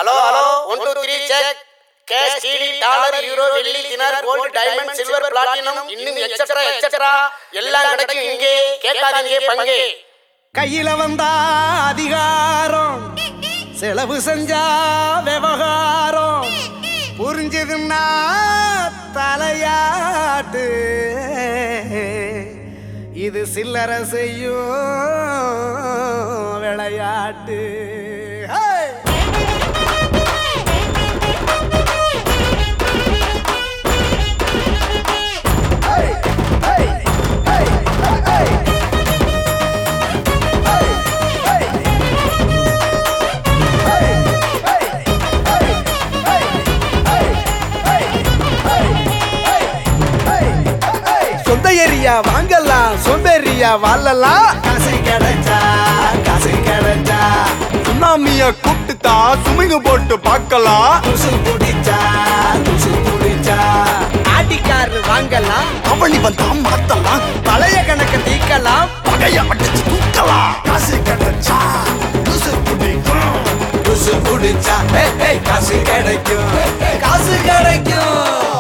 Hello hello one two three check cash CD dollar euro வெள்ளி dinar gold diamond silver platinum இன்னும் etcetera etcetera எல்லாம் கிடைக்கும் இங்கே கேட்காதீங்க பங்கே கையில வந்தா அதிகாரம் செலவு செஞ்சா விவகாரம் புரிஞ்சதுன்னா தலையாட்டு இது சில்லற செய்யும் விளையாட்டு ஹே! சொந்த ஏரியா வாங்கலாம் சோம்பேறியா வாழலாம் காசு கிடைச்சா காசு கிடைச்சா சுனாமிய கூப்பிட்டுதா சுமிங்க போட்டு பார்க்கலாம் துசு குடிச்சா துசு குடிச்சா ஆட்டிக்காரு வாங்கலாம் அவனி வந்தா மாத்தலாம் பழைய கணக்க தீக்கலாம் பகைய அடிச்சு தூக்கலாம் காசு கிடைச்சா லூசு பிடிக்கும் துசு குடிச்சா ஏய், ஏய், காசு கிடைக்கும் காசு கிடைக்கும்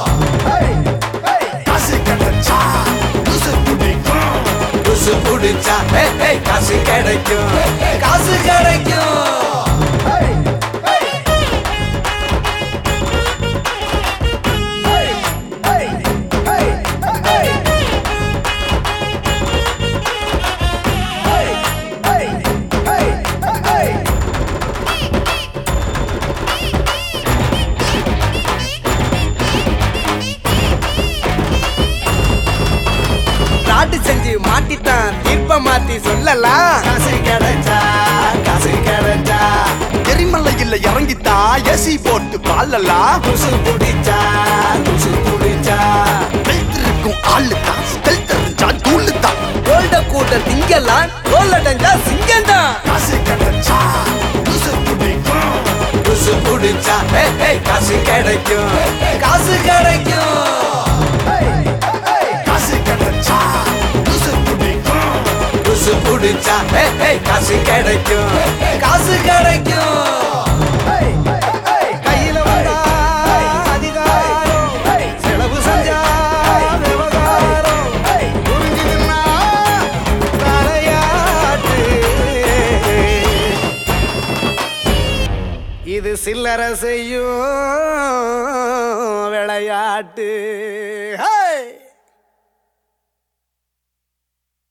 காசு கிடைச்சா லூசு பிடிக்கும் துசு குடிச்சா ஏய், ஏய், காசு கிடைக்கும் காசு கிடைக்கும் நாட்டு செஞ்சு மாட்டித்தான் தீர்ப்ப மாத்தி சொல்லலாம் காசு கிடைச்சா காசு கிடைச்சா எரிமலையில் இறங்கித்தா ஏசி போட்டு பாலலாம் துசு குடிச்சா துசு குடிச்சா வைத்திருக்கும் ஆளு தான் ஸ்டெல் தெரிஞ்சா தூளு தான் கோல்ட கூட்ட திங்கலாம் கோல் அடைஞ்சா சிங்கம் தான் காசு கிடைச்சா லூசு பிடிக்கும் துசு குடிச்சா ஏய், ஏய், காசு கிடைக்கும் காசு கிடைக்கும் காசு கிடைச்சா லூசு பிடிக்கும் துசு குடிச்சா ஏய், ஏய், காசு கிடைக்கும் காசு கிடைக்கும் கையில வந்தா அதிகாரம் செலவு செஞ்சா விவகாரம் புரிஞ்சுதுன்னா தலையாட்டு இது சில்லற செய்யும் விளையாட்டு